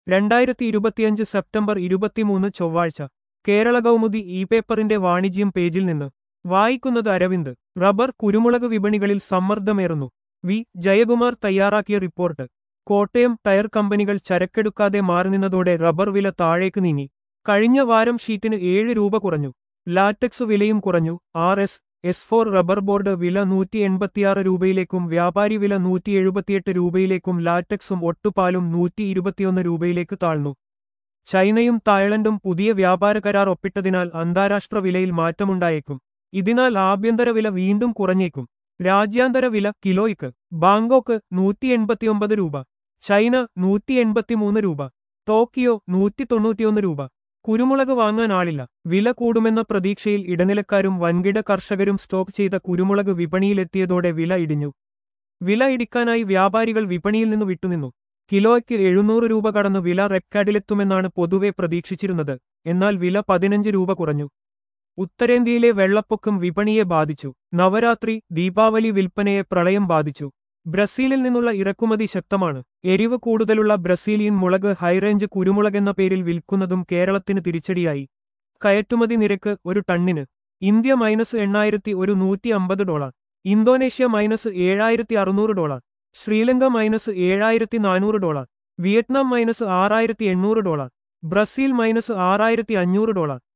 രണ്ടായിരത്തി ഇരുപത്തിയഞ്ച് സെപ്റ്റംബർ ഇരുപത്തിമൂന്ന് ചൊവ്വാഴ്ച കേരള കൗമുദി ഇ പേപ്പറിന്റെ വാണിജ്യം പേജിൽ നിന്ന് വായിക്കുന്നത് അരവിന്ദ് റബ്ബർ കുരുമുളക് വിപണികളിൽ സമ്മർദ്ദമേറുന്നു വി ജയകുമാർ തയ്യാറാക്കിയ റിപ്പോർട്ട് കോട്ടയം ടയർ കമ്പനികൾ ചരക്കെടുക്കാതെ മാറിനിന്നതോടെ റബ്ബർ വില താഴേക്ക് നീങ്ങി കഴിഞ്ഞ വാരം ഷീറ്റിന് ഏഴ് രൂപ കുറഞ്ഞു ലാറ്റക്സ് വിലയും കുറഞ്ഞു R S S four rubber board വില നൂറ്റി എൺപത്തിയാറ് രൂപയിലേക്കും വ്യാപാരി വില നൂറ്റി എഴുപത്തിയെട്ട് രൂപയിലേക്കും ലാറ്റക്സും ഒട്ടുപാലും നൂറ്റി ഇരുപത്തിയൊന്ന് രൂപയിലേക്ക് താഴ്ന്നു ചൈനയും തായ്ലൻഡും പുതിയ വ്യാപാര കരാർ ഒപ്പിട്ടതിനാൽ അന്താരാഷ്ട്ര വിലയിൽ മാറ്റമുണ്ടായേക്കും ഇതിനാൽ ആഭ്യന്തര വില വീണ്ടും കുറഞ്ഞേക്കും രാജ്യാന്തര വില കിലോയ്ക്ക് ബാങ്കോക്ക് നൂറ്റി എൺപത്തിയൊമ്പത് രൂപ ചൈന നൂറ്റി എൺപത്തിമൂന്ന് രൂപ ടോക്കിയോ നൂറ്റി തൊണ്ണൂറ്റിയൊന്ന് രൂപ കുരുമുളക് വാങ്ങാൻ ആളില്ല വില കൂടുമെന്ന പ്രതീക്ഷയിൽ ഇടനിലക്കാരും വൻകിട കർഷകരും സ്റ്റോക്ക് ചെയ്ത കുരുമുളക് വിപണിയിലെത്തിയതോടെ വില ഇടിഞ്ഞു വില ഇടിക്കാനായി വ്യാപാരികൾ വിപണിയിൽ നിന്ന് വിട്ടുനിന്നു കിലോയ്ക്ക് എഴുന്നൂറ് രൂപ കടന്ന് വില റെക്കാർഡിലെത്തുമെന്നാണ് പൊതുവെ പ്രതീക്ഷിച്ചിരുന്നത് എന്നാൽ വില പതിനഞ്ച് രൂപ കുറഞ്ഞു ഉത്തരേന്ത്യയിലെ വെള്ളപ്പൊക്കം വിപണിയെ ബാധിച്ചു നവരാത്രി ദീപാവലി വിൽപ്പനയെ പ്രളയം ബാധിച്ചു ബ്രസീലിൽ നിന്നുള്ള ഇറക്കുമതി ശക്തമാണ് എരിവ് കൂടുതലുള്ള ബ്രസീലിയൻ മുളക് ഹൈറേഞ്ച് കുരുമുളക് എന്ന പേരിൽ വിൽക്കുന്നതും കേരളത്തിന് തിരിച്ചടിയായി കയറ്റുമതി നിരക്ക് ഒരു ടണ്ണിന് ഇന്ത്യ മൈനസ് എണ്ണായിരത്തി ഒരു നൂറ്റി അമ്പത് ഡോളർ ഇന്തോനേഷ്യ മൈനസ് ഏഴായിരത്തി അറുന്നൂറ് ഡോളർ ശ്രീലങ്ക മൈനസ് ഏഴായിരത്തി നാനൂറ് ഡോളർ വിയറ്റ്നാം മൈനസ് ആറായിരത്തി എണ്ണൂറ് ഡോളർ ബ്രസീൽ മൈനസ് ആറായിരത്തി അഞ്ഞൂറ് ഡോളർ